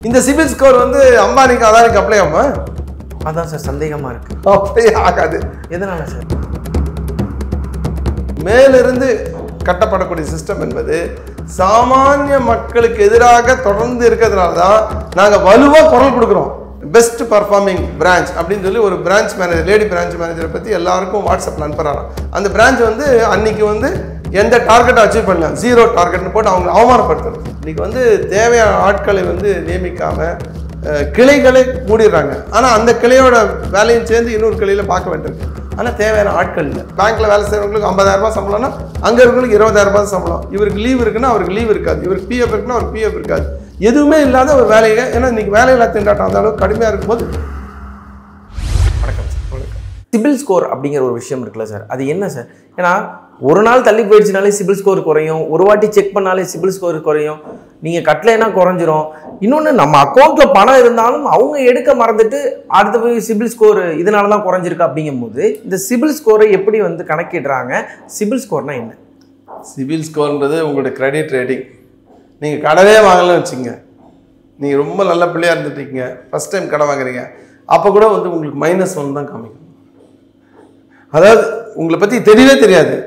இந்த சிபில் ஸ்கோர் வந்து அம்பானிக்கு அதானிக்கு அப்ளை ஆகுமா அதான் சார் சந்தேகமாக இருக்கு அப்படியே ஆகாது எதனால சார் மேலிருந்து கட்டப்படக்கூடிய சிஸ்டம் என்பது சாமானிய மக்களுக்கு எதிராக தொடர்ந்து இருக்கிறதுனால தான் நாங்கள் வலுவாக குரல் கொடுக்குறோம் பெஸ்ட் பர்ஃபார்மிங் பிரான்ச் அப்படின்னு சொல்லி ஒரு பிரான்ச் மேனேஜர் லேடி பிரான்ச் மேனேஜரை பற்றி எல்லாருக்கும் வாட்ஸ்அப்பில் அனுப்புகிறாராம் அந்த பிரான்ச் வந்து அன்னைக்கு வந்து எந்த டார்கெட்டை அச்சீவ் பண்ணலாம் ஜீரோ டார்கெட்னு போட்டு அவங்க அவமானப்படுத்துறது இன்னைக்கு வந்து தேவையான ஆட்களை வந்து நியமிக்காமல் அஹ் கிளைகளை மூடிடுறாங்க ஆனால் அந்த கிளையோட வேலையும் சேர்ந்து இன்னொரு கிளையில் பார்க்க வேண்டியிருக்கு ஆனால் தேவையான ஆட்கள் இல்லை பேங்க்கில் வேலை செய்கிறவங்களுக்கு 50000 ரூபாய் சம்பளம்னா அங்கே இருக்கிறவங்களுக்கு 20000 ரூபாய் சம்பளம் இவருக்கு லீவ் இருக்குன்னா அவருக்கு லீவ் இருக்காது இவருக்கு பிஎஃப் இருக்குன்னா அவருக்கு பிஎஃப் இருக்காது எதுவுமே இல்லாத ஒரு வேலையை ஏன்னா இன்னைக்கு வேலையில்லா திண்டாட்டம் அந்த அளவுக்கு கடுமையாக இருக்கும்போது வணக்கம் சார் வணக்கம் சிபில் ஸ்கோர் அப்படிங்கிற ஒரு விஷயம் இருக்குல்ல சார் அது என்ன சார் ஏன்னா ஒரு நாள் தள்ளி போயிடுச்சுனாலே சிபில் ஸ்கோர் குறையும் ஒரு வாட்டி செக் பண்ணாலே சிபில் ஸ்கோர் குறையும் நீங்கள் கட்டலைன்னா குறைஞ்சிரும் இன்னொன்று நம்ம அக்கௌண்ட்டில் பணம் இருந்தாலும் அவங்க எடுக்க மறந்துட்டு அடுத்த போய் சிபில் ஸ்கோர் இதனால தான் குறைஞ்சிருக்கு அப்படிங்கும்போது இந்த சிபில் ஸ்கோரை எப்படி வந்து கணக்கிடுறாங்க சிபில் ஸ்கோர்னா என்ன சிபில் ஸ்கோர்ன்றது உங்களுடைய கிரெடிட் ரேட்டிங் நீங்கள் கடனே வாங்கலன்னு வச்சுங்க நீங்கள் ரொம்ப நல்ல பிள்ளையா இருந்துட்டீங்க ஃபஸ்ட் டைம் கடன் வாங்குறீங்க அப்போ கூட வந்து உங்களுக்கு மைனஸ் ஒன் தான் காமிக்கும் அதாவது உங்களை பற்றி தெரியவே தெரியாது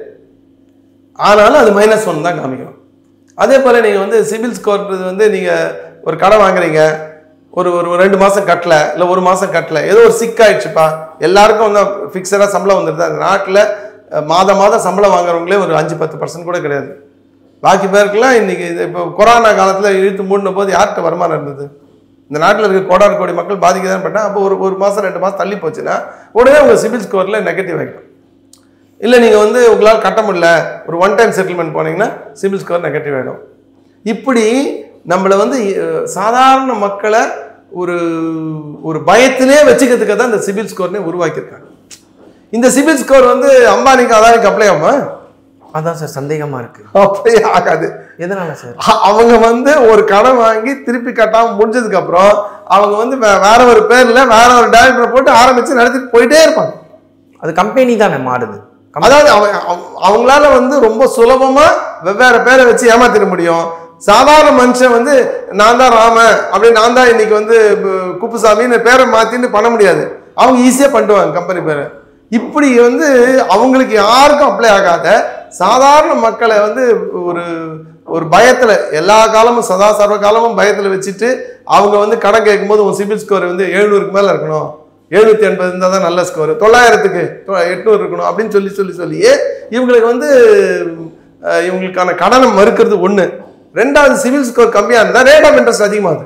ஆனாலும் அது மைனஸ் ஒன் தான் காமிக்கும் அதே போல் நீங்கள் வந்து சிபில் ஸ்கோர்ன்றது வந்து நீங்கள் ஒரு கடன் வாங்குறீங்க ஒரு ஒரு ஒரு ரெண்டு மாதம் கட்டல இல்லை ஒரு மாதம் கட்டல ஏதோ ஒரு சிக்காயிடுச்சுப்பா எல்லாருக்கும் வந்து ஃபிக்ஸடாக சம்பளம் வந்துடுது அந்த நாட்டில் மாதம் மாதம் சம்பளம் வாங்குறவங்களே ஒரு அஞ்சு பத்து பர்சன்ட் கூட கிடையாது பாக்கி பேருக்குலாம் இன்னைக்கு இது இப்போ கொரோனா காலத்தில் இழுத்து மூடின போது யார்கிட்ட வருமானம் இருந்தது இந்த நாட்டில் இருக்க கோடாறு கோடி மக்கள் பாதிக்க தான் பட்டால் அப்போ ஒரு ஒரு மாதம் ரெண்டு மாதம் தள்ளி போச்சுன்னா உடனே உங்கள் சிபில் ஸ்கோரில் நெகட்டிவ் ஆகிடும் இல்லை நீங்கள் வந்து உங்களால் கட்ட முடியல ஒரு ஒன் டைம் செட்டில்மெண்ட் போனீங்கன்னா சிபில் ஸ்கோர் நெகட்டிவ் ஆகிடும் இப்படி நம்மளை வந்து அஹ், சாதாரண மக்களை ஒரு ஒரு பயத்திலே வச்சுக்கிறதுக்கு தான் இந்த சிபில் ஸ்கோர்னே உருவாக்கியிருக்காங்க இந்த சிபில் ஸ்கோர் வந்து அம்பானிக்கு அதானிக்கு அப்ளை ஆகுமா அதான் சார் சந்தேகமாக இருக்கு அப்படியே ஆகாது எதனால சார் அ- அவங்க வந்து ஒரு கடன் வாங்கி திருப்பி கட்டாம முடிஞ்சதுக்கு அப்புறம் அவங்க வந்து வே- வேற ஒரு பேர்ல வேற ஒரு டேரக்டரை போட்டு ஆரம்பிச்சு நடத்திட்டு போயிட்டே இருப்பாங்க அது கம்பெனி தானே மாறுது அதாவது அவ- அவ- அவங்களால வந்து ரொம்ப சுலபமா வெவ்வேறு பேரை வச்சு ஏமாத்திட முடியும் சாதாரண மனுஷன் வந்து நான் தான் ராமன் அப்படி நான் தான் இன்னைக்கு வந்து ப- குப்புசாமின்னு பேரை மாத்தின்னு பண்ண முடியாது அவங்க ஈஸியா பண்ணிடுவாங்க கம்பெனி பேரை இப்படி வந்து அவங்களுக்கு யாருக்கும் அப்ளை ஆகாத சாதாரண மக்களை வந்து ஒரு ஒரு பயத்துல எல்லா காலமும் சதா சர்வ காலமும் பயத்துல வச்சுட்டு அவங்க வந்து கடன் கேட்கும்போது உன் சிபில் ஸ்கோர் வந்து எழுநூறுக்கு மேல இருக்கணும் எழுநூத்தி எண்பது இருந்தால் தான் நல்ல ஸ்கோர் தொள்ளாயிரத்துக்கு தொ- எட்நூறு இருக்கணும் அப்படின்னு சொல்லி சொல்லி சொல்லியே இவங்களுக்கு வந்து அஹ், இவங்களுக்கான கடனை மறுக்கிறது ஒன்று ரெண்டாவது சிவில் ஸ்கோர் கம்மியாக இருந்தால் ரேட் ஆஃப் இன்ட்ரெஸ்ட் அதிகமாகுது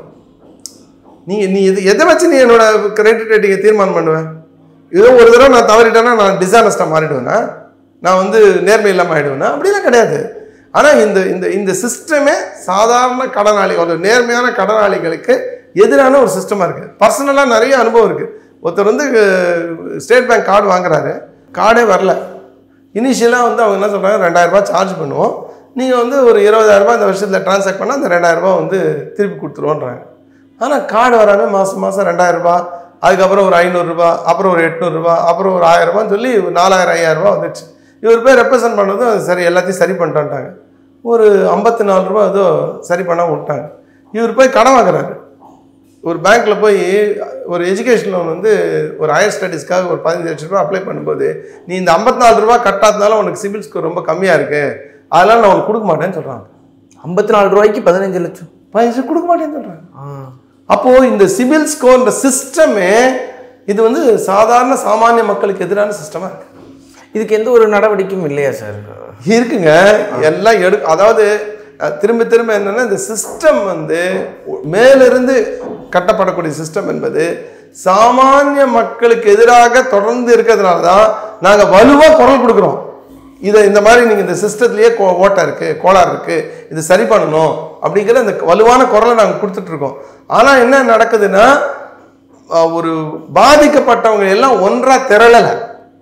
நீ நீ இது எதை வச்சு நீ என்னோட கிரெடிட் ரேட்டிங்கை தீர்மானம் பண்ணுவேன் ஏதோ ஒரு தடவை நான் தவறிட்டேன்னா நான் டிசானஸ்டாக மாறிடுவேனா நான் வந்து நேர்மை இல்லாமல் ஆயிடுவேனா அப்படிலாம் கிடையாது ஆனால் இந்த இந்த இந்த சிஸ்டமே சாதாரண கடனாளி ஒரு நேர்மையான கடனாளிகளுக்கு எதிரான ஒரு சிஸ்டமாக இருக்குது பர்சனலாக நிறைய அனுபவம் இருக்குது ஒருத்தர் வந்து ஸ்டேட் பேங்க் கார்டு வாங்குறாரு கார்டே வரல இனிஷியலாக வந்து அவங்க என்ன சொல்கிறாங்க ரெண்டாயிரம் ரூபாய் சார்ஜ் பண்ணுவோம் நீங்கள் வந்து ஒரு இருபதாயிரம் ரூபாய் இந்த வருஷத்தில் ட்ரான்ஸ்ஃபர் பண்ணால் அந்த ரெண்டாயிரம் ரூபாய் வந்து திருப்பி கொடுத்துருவோன்றாங்க ஆனால் கார்டு வராமல் மாதம் மாதம் ரெண்டாயிரம் ரூபாய் அதுக்கப்புறம் ஒரு ஐநூறுரூபா அப்புறம் ஒரு எட்நூறுரூபா அப்புறம் ஒரு ஆயிரம் ரூபான்னு சொல்லி ஒரு நாலாயிரம் ஐயாயிரம் ரூபாய் வந்துடுச்சு இவர் போய் ரெப்ரசன்ட் பண்ணதும் அது சரி எல்லாத்தையும் சரி பண்ணிட்டான்ட்டாங்க ஒரு ஐம்பத்தி நாலு ரூபா ஏதோ சரி பண்ணாமல் விட்டாங்க இவர் போய் கடன் வாங்குறாரு ஒரு பேங்க்ல போய் ஒரு எஜுகேஷன் லோன் வந்து ஒரு ஹையர் ஸ்டடீஸ்க்காக ஒரு பதினஞ்சு லட்ச ரூபா அப்ளை பண்ணும்போது நீ இந்த ஐம்பத்தி நாலு ரூபா கட்டாதனால உனக்கு சிபில் ஸ்கோர் ரொம்ப கம்மியாக இருக்கு அதனால நான் உனக்கு கொடுக்க மாட்டேன்னு சொல்கிறாங்க ஐம்பத்தி நாலு ரூபாய்க்கு பதினஞ்சு லட்சம் பதினஞ்சு லட்சம் கொடுக்க மாட்டேன்னு சொல்கிறாங்க ஆ அப்போ இந்த சிபில் ஸ்கோர்ன்ற சிஸ்டமே இது வந்து சாதாரண சாமானிய மக்களுக்கு எதிரான சிஸ்டமா இருக்கு இதுக்கு எந்த ஒரு நடவடிக்கையும் இல்லையா சார் இருக்குங்க எல்லாம் எடு அதாவது அஹ், திரும்ப திரும்ப என்னன்னா இந்த சிஸ்டம் வந்து மேலிருந்து கட்டப்படக்கூடிய சிஸ்டம் என்பது சாமானிய மக்களுக்கு எதிராக தொடர்ந்து இருக்கிறதுனால தான் நாங்கள் வலுவாக குரல் கொடுக்குறோம் இதை இந்த மாதிரி நீங்கள் இந்த சிஸ்டத்துலேயே கோ ஓட்டை இருக்குது கோளாறு இருக்குது இது சரி பண்ணணும் அப்படிங்கிற அந்த வலுவான குரலை நாங்கள் கொடுத்துட்ருக்கோம் ஆனால் என்ன நடக்குதுன்னா அஹ், ஒரு பாதிக்கப்பட்டவங்க எல்லாம் ஒன்றாக திரளலை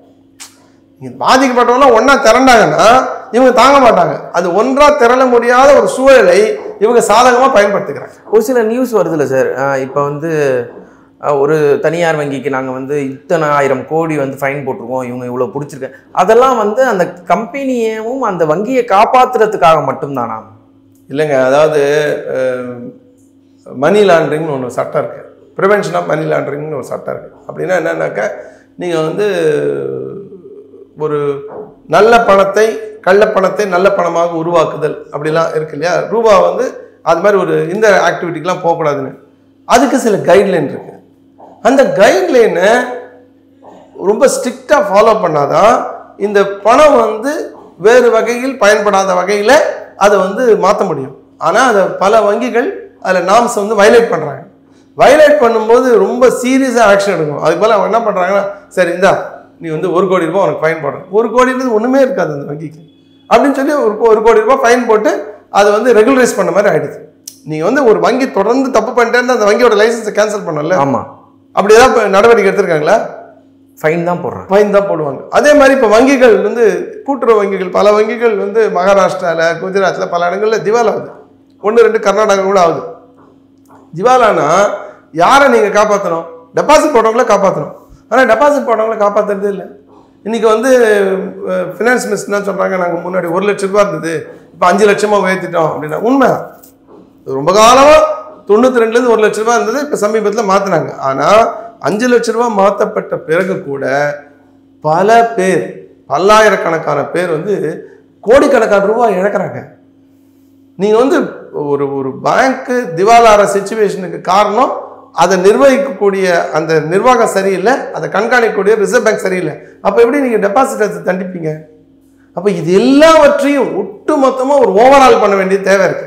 இங்க பாதிக்கப்பட்டவங்களாம் ஒன்றா திரண்டாங்கன்னா இவங்க தாங்க மாட்டாங்க அது ஒன்றா திரள முடியாத ஒரு சூழலை இவங்க சாதகமாக பயன்படுத்திக்கிறாங்க ஒரு சில நியூஸ் வருதுல்ல சார் இப்போ வந்து அஹ், ஒரு தனியார் வங்கிக்கு நாங்கள் வந்து இத்தனை ஆயிரம் கோடி வந்து ஃபைன் போட்டிருக்கோம் இவங்க இவ்வளோ பிடிச்சிருக்க அதெல்லாம் வந்து அந்த கம்பெனியவும் அந்த வங்கியை காப்பாத்துறதுக்காக மட்டும்தானா இல்லைங்க அதாவது அஹ், மணி லாண்ட்ரிங்னு ஒன்று சட்டம் இருக்குது ப்ரிவென்ஷன் ஆஃப் மணி லாண்ட்ரிங்னு ஒரு சட்டம் இருக்குது அப்படின்னா என்னன்னாக்கா நீங்கள் வந்து ஒரு நல்ல பணத்தை கள்ள பணத்தை நல்ல பணமாக உருவாக்குதல் அப்படிலாம் இருக்கு இல்லையா ரூபா வந்து அது மாதிரி ஒரு இந்த ஆக்டிவிட்டிக்கெலாம் போகக்கூடாதுன்னு அதுக்கு சில கைட்லைன் இருக்கு அந்த கைட்லைனை ரொம்ப ஸ்ட்ரிக்டாக ஃபாலோ பண்ணாதான் இந்த பணம் வந்து வேறு வகையில் பயன்படாத வகையில் அதை வந்து மாற்ற முடியும் ஆனால் அதை பல வங்கிகள் அதில் நாம்ஸ் வந்து வயலேட் பண்ணுறாங்க வயலேட் பண்ணும்போது ரொம்ப சீரியஸாக ஆக்ஷன் எடுக்கணும் அதுக்கு மேலே அவங்க என்ன பண்ணுறாங்கன்னா சரி இந்தா நீ வந்து ஒரு கோடி ரூபாய் உனக்கு ஃபைன் போடணும் ஒரு கோடின்றது ஒன்றுமே இருக்காது அந்த வங்கிக்கு அப்படின்னு சொல்லி ஒரு கோ- ஒரு கோடி ரூபாய் ஃபைன் போட்டு அதை வந்து ரெகுலரைஸ் பண்ண மாதிரி ஆயிடுது நீங்கள் வந்து ஒரு வங்கி தொடர்ந்து தப்பு பண்ணிட்டேன்னு அந்த வங்கியோட லைசன்ஸை கேன்சல் பண்ணல ஆமாம் அப்படி ஏதாவது இப்ப நடவடிக்கை எடுத்திருக்காங்களா ஃபைன் தான் போடுறாங்க ஃபைன் தான் போடுவாங்க அதே மாதிரி இப்போ வங்கிகள் வந்து கூட்டுறவு வங்கிகள் பல வங்கிகள் வந்து மகாராஷ்டிராவில் குஜராத்தில் பல இடங்களில் திவால் ஆகுது ஒன்று ரெண்டு கர்நாடகா கூட ஆகுது திவாலானா யாரை நீங்கள் காப்பாற்றணும் டெபாசிட் போட்டவங்கள காப்பாற்றணும் ஆனால் டெபாசிட் போட்டவங்கள காப்பாற்றுறதே இல்லை இன்றைக்கி வந்து ஃபினான்ஸ் மினிஸ்டர் என்ன சொல்கிறாங்க நாங்கள் முன்னாடி ஒரு லட்ச ரூபா இருந்தது இப்போ அஞ்சு லட்சமாக உயர்த்திட்டோம் அப்படின்னா உண்மை ரொம்ப காலமாக தொண்ணூற்றி ரெண்டுலேருந்து ஒரு லட்ச ரூபா இருந்தது இப்போ சமீபத்தில் மாற்றினாங்க ஆனால் அஞ்சு லட்ச ரூபா மாற்றப்பட்ட பிறகு கூட பல பேர் பல்லாயிரக்கணக்கான பேர் வந்து கோடிக்கணக்கான ரூபாய் இழக்கிறாங்க நீங்கள் வந்து ஒரு ஒரு பேங்க்கு திவாலார சுச்சுவேஷனுக்கு காரணம் அதை நிர்வகிக்கக்கூடிய அந்த நிர்வாகம் சரியில்லை அதை கண்காணிக்கக்கூடிய ரிசர்வ் பேங்க் சரியில்லை அப்போ எப்படி நீங்கள் டெபாசிட்டர்ஸ் தண்டிப்பீங்க அப்போ இது எல்லாவற்றையும் ஒட்டு மொத்தமாக ஒரு ஓவரால் பண்ண வேண்டிய தேவை இருக்கு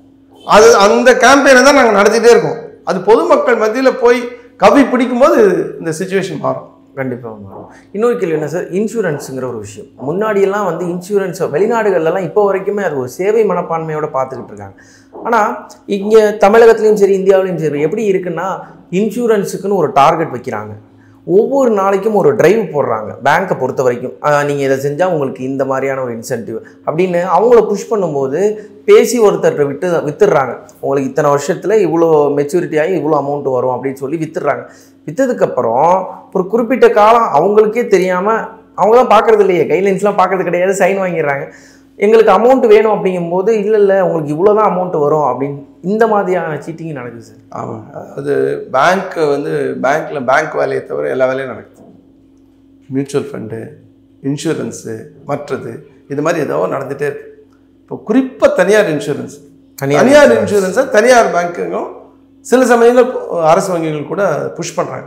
அது அந்த கேம்பெயினை தான் நாங்கள் நடத்திட்டே இருக்கோம் அது பொதுமக்கள் மத்தியில் போய் கவி பிடிக்கும்போது இந்த சுச்சுவேஷன் மாறும் கண்டிப்பாக மாறும் இன்னொரு கேள்வி என்ன சார் இன்சூரன்ஸுங்கிற ஒரு விஷயம் முன்னாடியெல்லாம் வந்து இன்சூரன்ஸ் வெளிநாடுகள்லாம் இப்போ வரைக்குமே அது ஒரு சேவை மனப்பான்மையோட பார்த்துக்கிட்டு இருக்காங்க ஆனால் இங்கே தமிழகத்துலேயும் சரி இந்தியாவிலையும் சரி எப்படி இருக்குன்னா இன்சூரன்ஸுக்குன்னு ஒரு டார்கெட் வைக்கிறாங்க ஒவ்வொரு நாளைக்கும் ஒரு டிரைவ் போடுறாங்க பேங்க்கை பொறுத்த வரைக்கும் நீங்கள் இதை செஞ்சால் உங்களுக்கு இந்த மாதிரியான ஒரு இன்சென்டிவ் அப்படின்னு அவங்கள புஷ் பண்ணும்போது பேசி ஒருத்தர்கிட்ட விட்டு வித்துடுறாங்க உங்களுக்கு இத்தனை வருஷத்தில் இவ்வளோ மெச்சூரிட்டி ஆகி இவ்வளோ அமௌண்ட் வரும் அப்படின்னு சொல்லி வித்துடுறாங்க விற்றதுக்கப்புறம் ஒரு குறிப்பிட்ட காலம் அவங்களுக்கே தெரியாமல் அவங்களாம் பார்க்கறது இல்லையே கைட்லைன்ஸ்லாம் பார்க்கறது கிடையாது சைன் வாங்கிடுறாங்க எங்களுக்கு அமௌண்ட் வேணும் அப்படிங்கும்போது இல்லை இல்லை உங்களுக்கு இவ்வளோ தான் அமௌண்ட் வரும் அப்படின்னு இந்த மாதிரியான சீட்டிங் நடக்குது சார் ஆமாம் அது பேங்க் வந்து பேங்க்கில் பேங்க் வேலையை தவிர எல்லா வேலையும் நடக்குது மியூச்சுவல் ஃபண்டு இன்சூரன்ஸு மற்றது இது மாதிரி ஏதோ நடந்துகிட்டே இருக்கு இப்போ குறிப்பாக தனியார் இன்சூரன்ஸ் தனியார் தனியார் இன்சூரன்ஸை தனியார் பேங்க்குங்களும் சில சமயங்கள் அரசு வங்கிகள் கூட புஷ் பண்ணுறாங்க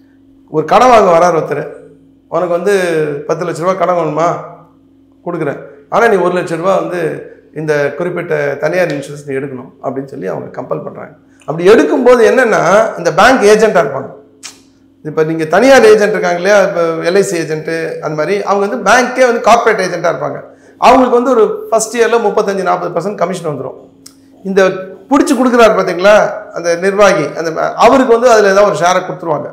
ஒரு கடன் வாங்க வரார் ஒருத்தர் உனக்கு வந்து பத்து லட்ச ரூபா கடன் வேணுமா கொடுக்குறேன் ஆனால் நீ ஒரு லட்ச ரூபா வந்து இந்த குறிப்பிட்ட தனியார் இன்சூரன்ஸ் நீ எடுக்கணும் அப்படின்னு சொல்லி அவங்க கம்பல் பண்ணுறாங்க அப்படி எடுக்கும்போது என்னென்னா இந்த பேங்க் ஏஜென்ட்டாக இருப்பாங்க இப்போ நீங்கள் தனியார் ஏஜென்ட் இருக்காங்க இல்லையா இப்போ எல்ஐசி ஏஜென்ட்டு அந்த மாதிரி அவங்க வந்து பேங்க்கே வந்து கார்ப்பரேட் ஏஜென்ட்டாக இருப்பாங்க அவங்களுக்கு வந்து ஒரு ஃபஸ்ட் இயரில் முப்பத்தஞ்சு நாற்பது பர்சன்ட் கமிஷன் வந்துடும் இந்த பிடிச்சி கொடுக்குறாரு பார்த்தீங்களா அந்த நிர்வாகி அந்த அவருக்கு வந்து அதில் ஏதாவது ஒரு ஷேரை கொடுத்துருவாங்க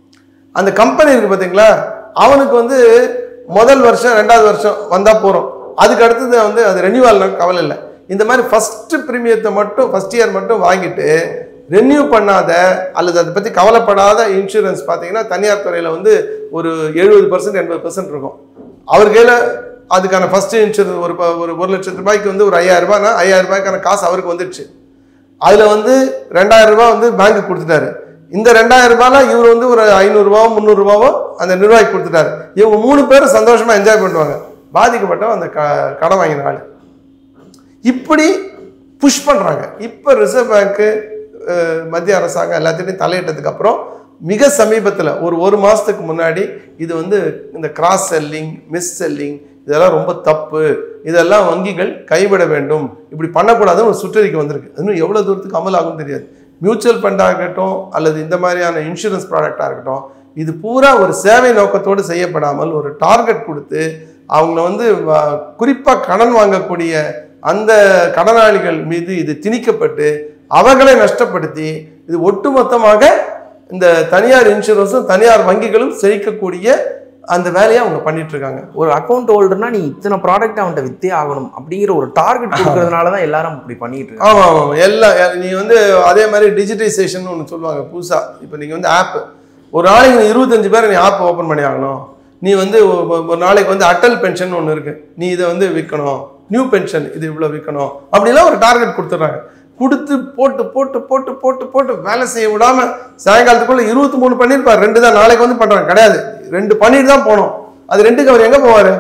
அந்த கம்பெனி இருக்கு பார்த்தீங்களா அவனுக்கு வந்து முதல் வருஷம் ரெண்டாவது வருஷம் வந்தால் போகிறோம் அதுக்கு அடுத்தது வந்து அது ரெனியூவல்னா கவலை இல்லை இந்த மாதிரி ஃபஸ்ட்டு ப்ரீமியத்தை மட்டும் ஃபஸ்ட் இயர் மட்டும் வாங்கிட்டு ரெனியூ பண்ணாத அல்லது அதை பற்றி கவலைப்படாத இன்சூரன்ஸ் பார்த்தீங்கன்னா தனியார் துறையில் வந்து ஒரு எழுபது பர்சன்ட் எண்பது பர்சன்ட் இருக்கும் அவர் கையில் அதுக்கான ஃபஸ்ட்டு இன்சூரன்ஸ் ஒரு ப- ஒரு ஒரு லட்சம் ரூபாய்க்கு வந்து ஒரு ஐயாயிரம் ரூபாய்னா ஐயாயிரம் ரூபாய்க்கான காசு அவருக்கு வந்துடுச்சு அதில் வந்து ரெண்டாயிரம் ரூபாய் வந்து பேங்க்கு கொடுத்துட்டாரு இந்த ரெண்டாயிரம் ரூபாயில இவர் வந்து ஒரு ஐநூறுரூவாவோ முந்நூறுரூவாவோ அந்த நிர்வாகி கொடுத்துட்டாரு இவங்க மூணு பேரும் சந்தோஷமா என்ஜாய் பண்ணுவாங்க பாதிக்கப்பட்டவன் அந்த க கடன் வாங்கின ஆள் இப்படி புஷ் பண்ணுறாங்க இப்போ ரிசர்வ் பேங்க்கு மத்திய அரசாங்கம் எல்லாத்தையும் தலையிட்டதுக்கு அப்புறம் மிக சமீபத்தில் ஒரு ஒரு மாதத்துக்கு முன்னாடி இது வந்து இந்த கிராஸ் செல்லிங் மிஸ் செல்லிங் இதெல்லாம் ரொம்ப தப்பு இதெல்லாம் வங்கிகள் கைவிட வேண்டும் இப்படி பண்ணக்கூடாதுன்னு ஒரு சுற்றறிக்கை வந்திருக்கு இன்னும் எவ்வளோ தூரத்துக்கு அமலாகும் தெரியாது மியூச்சுவல் ஃபண்டாக இருக்கட்டும் அல்லது இந்த மாதிரியான இன்சூரன்ஸ் ப்ராடக்டாக இருக்கட்டும் இது பூரா ஒரு சேவை நோக்கத்தோடு செய்யப்படாமல் ஒரு டார்கெட் கொடுத்து அவங்கள வந்து குறிப்பாக கடன் வாங்கக்கூடிய அந்த கடனாளிகள் மீது இது திணிக்கப்பட்டு அவர்களை நஷ்டப்படுத்தி இது ஒட்டுமொத்தமாக இந்த தனியார் இன்சூரன்ஸும் தனியார் வங்கிகளும் செழிக்கக்கூடிய அந்த வேலையை அவங்க பண்ணிட்டு இருக்காங்க ஒரு அக்கௌண்ட் ஹோல்டர்னா நீ இத்தனை ப்ராடக்ட் அவன்கிட்ட வித்தே ஆகணும் அப்படிங்கிற ஒரு டார்கெட் கொடுக்கறதுனால தான் எல்லாரும் இப்படி பண்ணிட்டு இருக்காங்க ஆமாம் ஆமாம் எல்லாம் நீ வந்து அதே மாதிரி டிஜிட்டைசேஷன் ஒன்று சொல்லுவாங்க புதுசாக இப்போ நீங்கள் வந்து ஆப் ஒரு நாளைக்கு நீ இருபத்தஞ்சு பேர் நீ ஆப் ஓப்பன் பண்ணி ஆகணும் நீ வந்து ஒ- ஒரு நாளைக்கு வந்து அட்டல் பென்ஷன் ஒன்று இருக்கு நீ இதை வந்து விற்கணும் நியூ பென்ஷன் இது இவ்வளோ விற்கணும் அப்படிலாம் ஒரு டார்கெட் கொடுத்துட்றாங்க கொடுத்து போட்டு போட்டு போட்டு போட்டு போட்டு வேலை செய்ய விடாம சாயங்காலத்துக்குள்ள இருபத்தி மூணு பண்ணியிருப்பார் ரெண்டு தான் நாளைக்கு வந்து பண்றாங்க கிடையாது ரெண்டு பண்ணிட்டு தான் போனோம் அது ரெண்டுக்கு அவர் எங்க போவாரு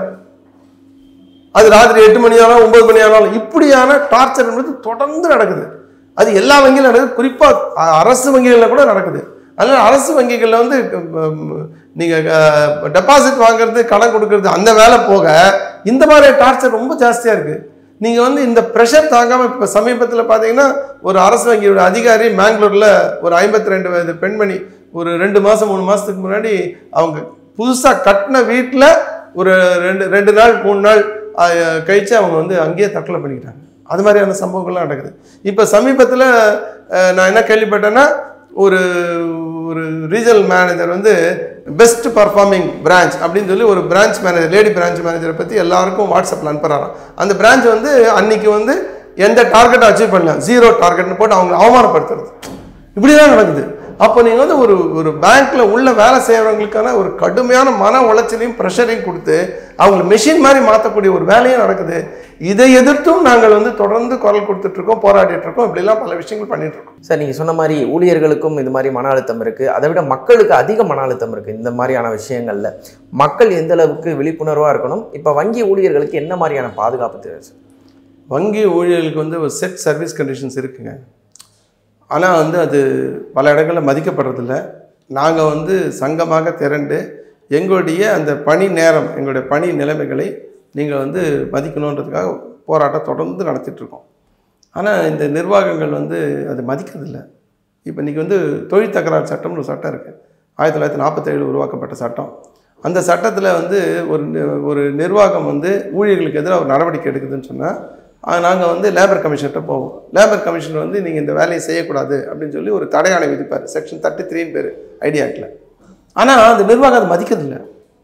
அது ராத்திரி எட்டு மணி ஆனாலும் ஒன்பது மணி ஆனாலும் இப்படியான டார்ச்சர் என்பது தொடர்ந்து நடக்குது அது எல்லா வங்கியிலும் நடக்குது குறிப்பா அ- அரசு வங்கிகளில் கூட நடக்குது அதனால அரசு வங்கிகளில் வந்து ம், நீங்க டெபாசிட் வாங்குறது கடன் கொடுக்கறது அந்த வேலை போக இந்த மாதிரி டார்ச்சர் ரொம்ப ஜாஸ்தியா இருக்கு நீங்க வந்து இந்த ப்ரெஷர் தாங்காம இப்ப சமீபத்துல பாத்தீங்கன்னா ஒரு அரசு வங்கியோட அதிகாரி மேங்களூர்ல ஒரு ஐம்பத்தி ரெண்டு வயது பெண்மணி ஒரு ரெண்டு மாசம் மூணு மாசத்துக்கு முன்னாடி அவங்க புதுசா கட்டின வீட்டுல ஒரு ரெண்டு ரெண்டு நாள் மூணு நாள் அஹ், கழிச்சு அவங்க வந்து அங்கேயே தற்கொலை பண்ணிக்கிட்டாங்க அது மாதிரியான சம்பவங்கள்லாம் நடக்குது இப்போ சமீபத்தில் நான் என்ன கேள்விப்பட்டேன்னா ஒரு ஒரு ரீஜனல் மேனேஜர் வந்து பெஸ்ட் பர்ஃபார்மிங் பிரான்ச் அப்படின்னு சொல்லி ஒரு பிரான்ச் மேனேஜர் லேடி பிரான்ச் மேனேஜரை பற்றி எல்லாருக்கும் வாட்ஸ்அப்பில் அனுப்புகிறாராம் அந்த பிரான்ச் வந்து அன்னைக்கு வந்து எந்த டார்கெட்டை அச்சீவ் பண்ணலாம் ஜீரோ டார்கெட்னு போட்டு அவங்க அவமானப்படுத்துறது இப்படிதான் நடக்குது அப்போ நீங்கள் வந்து ஒரு ஒரு பேங்க்ல உள்ள வேலை செய்கிறவங்களுக்கான ஒரு கடுமையான மன உளைச்சலையும் ப்ரெஷரையும் கொடுத்து அவங்கள மெஷின் மாதிரி மாற்றக்கூடிய ஒரு வேலையும் நடக்குது இதை எதிர்த்தும் நாங்கள் வந்து தொடர்ந்து குரல் கொடுத்துட்டு இருக்கோம் போராடிட்டு இருக்கோம் இப்படிலாம் பல விஷயங்கள் பண்ணிட்டு இருக்கோம் சார் நீங்கள் சொன்ன மாதிரி ஊழியர்களுக்கும் இது மாதிரி மன அழுத்தம் இருக்குது அதை விட மக்களுக்கு அதிக மன அழுத்தம் இருக்குது இந்த மாதிரியான விஷயங்களில் மக்கள் எந்த அளவுக்கு விழிப்புணர்வாக இருக்கணும் இப்போ வங்கி ஊழியர்களுக்கு என்ன மாதிரியான பாதுகாப்பு தேவை சார் வங்கி ஊழியர்களுக்கு வந்து ஒரு செட் சர்வீஸ் கண்டிஷன்ஸ் இருக்குங்க ஆனால் வந்து அது பல இடங்களில் மதிக்கப்படுறதில்ல நாங்கள் வந்து சங்கமாக திரண்டு எங்களுடைய அந்த பணி நேரம் எங்களுடைய பணி நிலைமைகளை நீங்கள் வந்து மதிக்கணுன்றதுக்காக போராட்டம் தொடர்ந்து நடத்திட்டு இருக்கோம் ஆனால் இந்த நிர்வாகங்கள் வந்து அது மதிக்கிறதில்ல இப்போ இன்றைக்கி வந்து தொழில் தகராறு சட்டம்னு ஒரு சட்டம் இருக்குது ஆயிரத்தி தொள்ளாயிரத்தி நாற்பத்தேழு உருவாக்கப்பட்ட சட்டம் அந்த சட்டத்தில் வந்து ஒரு நி- ஒரு நிர்வாகம் வந்து ஊழியர்களுக்கு எதிராக ஒரு நடவடிக்கை எடுக்குதுன்னு சொன்னால் நாங்கள் வந்து லேபர் கமிஷன்கிட்ட போவோம் லேபர் கமிஷன் வந்து நீங்கள் இந்த வேலையை செய்யக்கூடாது அப்படின்னு சொல்லி ஒரு தடையாணை விதிப்பார் செக்ஷன் தேர்ட்டி த்ரீன்னு பேர் ஐடியாக்கில் ஆனால் அந்த நிர்வாகம் அதை மதிக்கிறதில்ல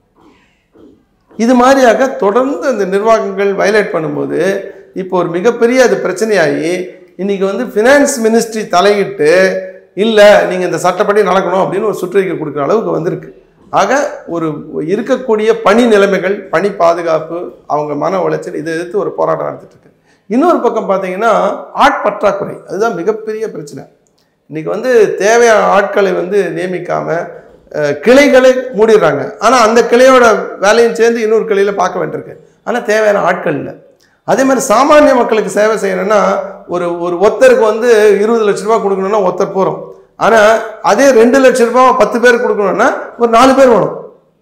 இது மாதிரியாக தொடர்ந்து அந்த நிர்வாகங்கள் வயலேட் பண்ணும்போது இப்போ ஒரு மிகப்பெரிய அது பிரச்சனையாகி இன்னைக்கு வந்து ஃபினான்ஸ் மினிஸ்ட்ரி தலையிட்டு இல்லை நீங்கள் இந்த சட்டப்படி நடக்கணும் அப்படின்னு ஒரு சுற்றறிக்கை கொடுக்குற அளவுக்கு வந்திருக்கு ஆக ஒரு இருக்கக்கூடிய பணி நிலைமைகள் பணி பாதுகாப்பு அவங்க மன உளைச்சல் இதை எதிர்த்து ஒரு போராட்டம் நடத்திட்டு இருக்கு இன்னொரு பக்கம் பார்த்தீங்கன்னா ஆட்பற்றாக்குறை அதுதான் மிகப்பெரிய பிரச்சனை இன்னைக்கு வந்து தேவையான ஆட்களை வந்து நியமிக்காம அஹ், கிளைகளை மூடிடுறாங்க ஆனால் அந்த கிளையோட வேலையும் சேர்ந்து இன்னொரு கிளையில் பார்க்க வேண்டியிருக்கு ஆனால் தேவையான ஆட்கள் இல்லை அதே மாதிரி சாமானிய மக்களுக்கு சேவை செய்யணும்னா ஒரு ஒரு ஒருத்தருக்கு வந்து இருபது லட்ச ரூபாய் கொடுக்கணும்னா ஒருத்தர் போகிறோம் ஆனால் அதே ரெண்டு லட்ச ரூபாய் பத்து பேர் கொடுக்கணும்னா ஒரு நாலு பேர் வேணும்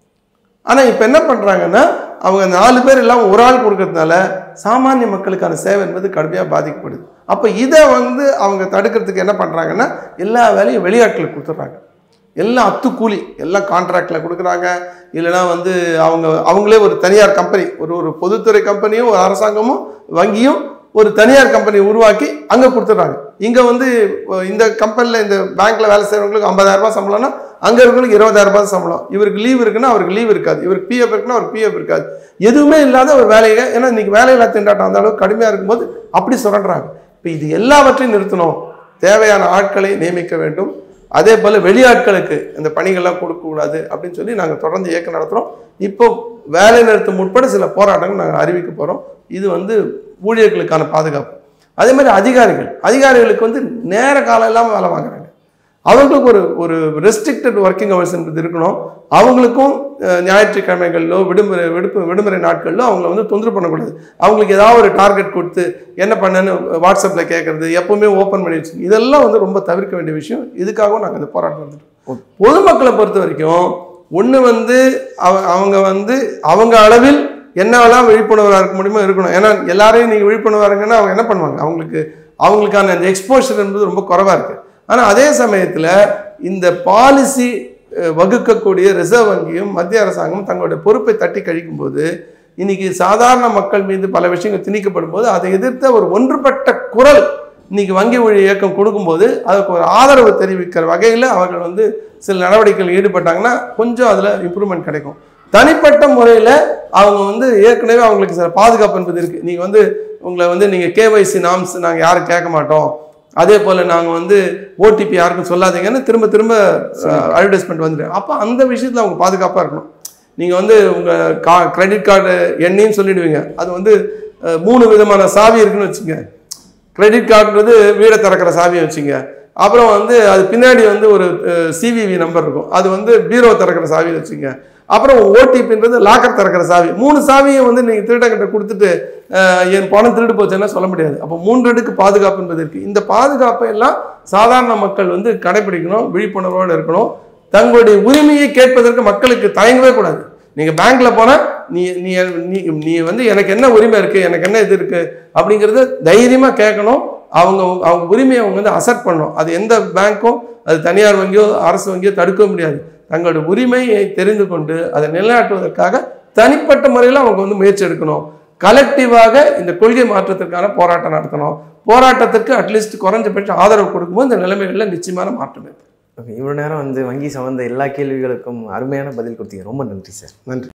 ஆனால் இப்போ என்ன பண்ணுறாங்கன்னா அவங்க நாலு பேர் இல்லாமல் ஒரு ஆள் கொடுக்கறதுனால சாமானிய மக்களுக்கான சேவை என்பது கடுமையாக பாதிக்கப்படுது அப்போ இதை வந்து அவங்க தடுக்கிறதுக்கு என்ன பண்ணுறாங்கன்னா எல்லா வேலையும் வெளியாட்களுக்கு கொடுத்துட்றாங்க எல்லாம் அத்துக்கூலி எல்லாம் கான்ட்ராக்டில் கொடுக்குறாங்க இல்லைனா வந்து அவங்க அவங்களே ஒரு தனியார் கம்பெனி ஒரு ஒரு பொதுத்துறை கம்பெனியும் ஒரு அரசாங்கமும் வங்கியும் ஒரு தனியார் கம்பெனி உருவாக்கி அங்கே கொடுத்துட்றாங்க இங்கே வந்து அஹ், இந்த கம்பெனியில் இந்த பேங்க்கில் வேலை செய்கிறவங்களுக்கு 50000 ரூபாய் சம்பளம்னா அங்கே இருக்கிறவங்களுக்கு 20000 ரூபாய் சம்பளம் இவருக்கு லீவ் இருக்குன்னா அவருக்கு லீவ் இருக்காது இவருக்கு பிஎஃப் இருக்குன்னா அவருக்கு பிஎஃப் இருக்காது எதுவுமே இல்லாத ஒரு வேலையை ஏன்னா இன்னைக்கு வேலையில்லா திண்டாட்டம் அந்த அளவுக்கு கடுமையாக இருக்கும்போது அப்படி சுரண்டுறாங்க இப்போ இது எல்லாவற்றையும் நிறுத்தணும் தேவையான ஆட்களை நியமிக்க வேண்டும் அதே போல் வெளியாட்களுக்கு இந்த பணிகள்லாம் கொடுக்கக்கூடாது அப்படின்னு சொல்லி நாங்கள் தொடர்ந்து இயக்கம் நடத்துகிறோம் இப்போ வேலை நிறுத்தம் உட்பட சில போராட்டங்கள் நாங்கள் அறிவிக்க போகிறோம் இது வந்து ஊழியர்களுக்கான பாதுகாப்பு அதே மாதிரி அதிகாரிகள் அதிகாரிகளுக்கு வந்து நேர காலம் இல்லாமல் வேலை வாங்குறாங்க அவங்களுக்கு ஒரு ஒரு ரெஸ்ட்ரிக்டட் ஒர்க்கிங் ஹவர்ஸ் என்பது இருக்கணும் அவங்களுக்கும் அஹ், ஞாயிற்றுக்கிழமைகளிலோ விடுமுறை விடுப்பு விடுமுறை நாட்களிலோ அவங்கள வந்து தொந்தரவு பண்ணக்கூடாது அவங்களுக்கு ஏதாவது ஒரு டார்கெட் கொடுத்து என்ன பண்ணேன்னு வாட்ஸ்அப்பில் கேட்கறது எப்பவுமே ஓப்பன் பண்ணி வச்சு இதெல்லாம் வந்து ரொம்ப தவிர்க்க வேண்டிய விஷயம் இதுக்காகவும் நாங்கள் இந்த போராட்டம் நடந்துட்டோம் பொதுமக்களை பொறுத்த வரைக்கும் ஒன்று வந்து அவ அவங்க வந்து அவங்க அளவில் என்னவெல்லாம் விழிப்புணர்வாக இருக்க முடியுமோ இருக்கணும் ஏன்னா எல்லாரையும் நீங்கள் விழிப்புணர்வாக இருங்கன்னா அவங்க என்ன பண்ணுவாங்க அவங்களுக்கு அவங்களுக்கான அந்த எக்ஸ்போஷர் என்பது ரொம்ப குறைவாக இருக்குது ஆனால் அதே சமயத்தில் இந்த பாலிசி வகுக்கக்கூடிய ரிசர்வ் வங்கியும் மத்திய அரசாங்கமும் தங்களுடைய பொறுப்பை தட்டி கழிக்கும்போது இன்னைக்கு சாதாரண மக்கள் மீது பல விஷயங்கள் திணிக்கப்படும் போது அதை எதிர்த்த ஒரு ஒன்றுபட்ட குரல் இன்னைக்கு வங்கி ஊழிய இயக்கம் கொடுக்கும்போது அதுக்கு ஒரு ஆதரவு தெரிவிக்கிற வகையில் அவர்கள் வந்து சில நடவடிக்கைகள் ஈடுபட்டாங்கன்னா கொஞ்சம் அதில் இம்ப்ரூவ்மெண்ட் கிடைக்கும் தனிப்பட்ட முறையில் அவங்க வந்து ஏற்கனவே அவங்களுக்கு சில பாதுகாப்பு என்பது இருக்குது நீங்கள் வந்து உங்களை வந்து நீங்கள் கேஒய்சி நாம்ஸ் நாங்கள் யாரும் கேட்க மாட்டோம் அதே போல் நாங்கள் வந்து ஓடிபி யாருக்கும் சொல்லாதீங்கன்னு திரும்ப திரும்ப அட்வர்டைஸ்மெண்ட் வந்துடும் அப்போ அந்த விஷயத்தில் அவங்க பாதுகாப்பாக இருக்கணும் நீங்கள் வந்து உங்கள் கா கிரெடிட் கார்டு எண்ணையும் சொல்லிடுவீங்க அது வந்து அஹ், மூணு விதமான சாவி இருக்குன்னு வச்சுங்க கிரெடிட் கார்டுன்றது வீடை திறக்கிற சாவியை வச்சுங்க அப்புறம் வந்து அது பின்னாடி வந்து ஒரு சிவிவி நம்பர் இருக்கும் அது வந்து பீரோ திறக்கிற சாவி வச்சுங்க அப்புறம் ஓடிபின்றது லாக்கர் திறக்கிற சாவி மூணு சாவியை வந்து நீங்கள் திருடங்கிட்ட கொடுத்துட்டு அஹ், என் பணம் திருடு போச்சுன்னா சொல்ல முடியாது அப்போ மூன்று அடுக்கு பாதுகாப்பு என்பது இருக்குது இந்த பாதுகாப்பை எல்லாம் சாதாரண மக்கள் வந்து கடைபிடிக்கணும் விழிப்புணர்வோடு இருக்கணும் தங்களுடைய உரிமையை கேட்பதற்கு மக்களுக்கு தயங்கவே கூடாது நீங்கள் பேங்க்ல போனால் நீ நீ நீ நீ வந்து எனக்கு என்ன உரிமை இருக்குது எனக்கு என்ன இது இருக்குது அப்படிங்கிறத தைரியமாக கேட்கணும் அவங்க அவங்க உரிமையை அவங்க வந்து அசர்ட் பண்ணணும் அது எந்த பேங்க்கும் அது தனியார் வங்கியோ அரசு வங்கியோ தடுக்க முடியாது தங்களுடைய உரிமையை தெரிந்து கொண்டு அதை நிலைநாட்டுவதற்காக தனிப்பட்ட முறையில் அவங்க வந்து முயற்சி எடுக்கணும் கலெக்டிவாக இந்த கொள்கை மாற்றத்திற்கான போராட்டம் நடத்தணும் போராட்டத்திற்கு அட்லீஸ்ட் குறைஞ்சபட்ச ஆதரவு கொடுக்கும்போது இந்த நிலைமைகளில் நிச்சயமான மாற்றம் ஏற்படும் ஓகே இவ்வளோ நேரம் வந்து வங்கி சம்மந்த எல்லா கேள்விகளுக்கும் அருமையான பதில் கொடுத்தீங்க ரொம்ப நன்றி சார் நன்றி